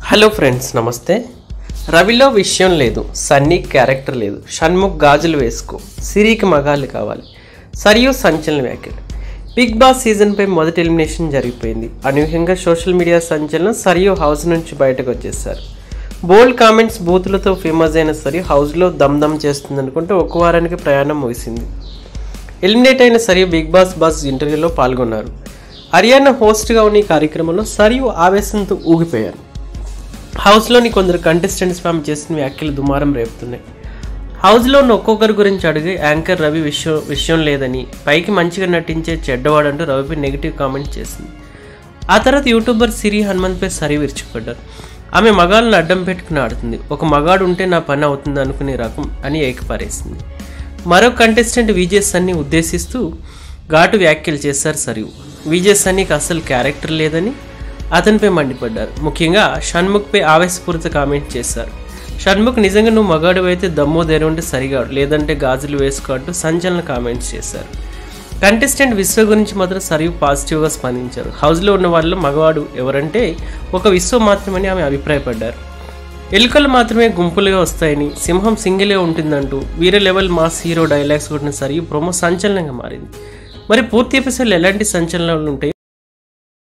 hello friends నమస్తే రవిలో విషయం లేదు సన్నీ క్యారెక్టర్ లేదు షణ్ముఖ్ గాజులు వేసుకో సిరికి మగాళ్ళు కావాలి సరియు సంచలన వ్యాఖ్యలు బిగ్ బాస్ సీజన్పై మొదటి ఎలిమినేషన్ జరిగిపోయింది అనూహ్యంగా సోషల్ మీడియా సంచలనం సరియు హౌస్ నుంచి బయటకు వచ్చేసారు బోల్డ్ కామెంట్స్ బూతులతో ఫేమస్ అయిన సరియు హౌస్లో దమ్ దమ్ చేస్తుంది అనుకుంటే ఒక వారానికి ప్రయాణం ముగిసింది ఎలిమినేట్ అయిన సరియు బిగ్ బాస్ బాస్ ఇంటర్వ్యూలో పాల్గొన్నారు హర్యానా హోస్ట్గా ఉన్న ఈ కార్యక్రమంలో సరియు ఆవేశంతో ఊగిపోయారు హౌస్లోని కొందరు కంటెస్టెంట్స్ ఫామ్ చేసిన వ్యాఖ్యలు దుమారం రేపుతున్నాయి హౌస్లో ఉన్న ఒక్కొక్కరి గురించి అడిగి యాంకర్ రవి విషయం విషయం లేదని పైకి మంచిగా నటించే చెడ్డవాడంటూ రవిపై నెగిటివ్ కామెంట్ చేసింది ఆ తర్వాత యూట్యూబర్ సిరి హనుమంత్పై సరి విరుచుకుపడ్డారు ఆమె మగాళ్ళని అడ్డం పెట్టుకుని ఆడుతుంది ఒక మగాడు ఉంటే నా పని అవుతుంది అనుకునే రకం అని ఏకపారేసింది మరో కంటెస్టెంట్ విజయ్ సన్ని ఉద్దేశిస్తూ ఘాటు వ్యాఖ్యలు చేశారు సరియు విజయ్ సన్నీకి అసలు క్యారెక్టర్ లేదని అతనిపై మండిపడ్డారు ముఖ్యంగా షణ్ముఖ్పై ఆవేశపూరిత కామెంట్ చేశారు షణ్ముఖ్ నిజంగా నువ్వు మగాడు అయితే దమ్మో ధైర్యం ఉంటే సరిగా లేదంటే గాజులు వేసుకో అంటూ సంచలన కామెంట్స్ చేశారు కంటెస్టెంట్ విశ్వ గురించి మాత్రం సరియు పాజిటివ్గా స్పందించారు హౌస్లో ఉన్న వాళ్ళు మగవాడు ఎవరంటే ఒక విశ్వ మాత్రమని ఆమె అభిప్రాయపడ్డారు ఎలుకలు మాత్రమే గుంపులుగా వస్తాయని సింహం సింగిలే ఉంటుందంటూ వీరే లెవెల్ మాస్ హీరో డైలాగ్స్ కొట్టిన సరియు ప్రోమో సంచలనంగా మారింది మరి పూర్తి ఎపిసోడ్లు ఎలాంటి సంచలనాలు ఉంటాయి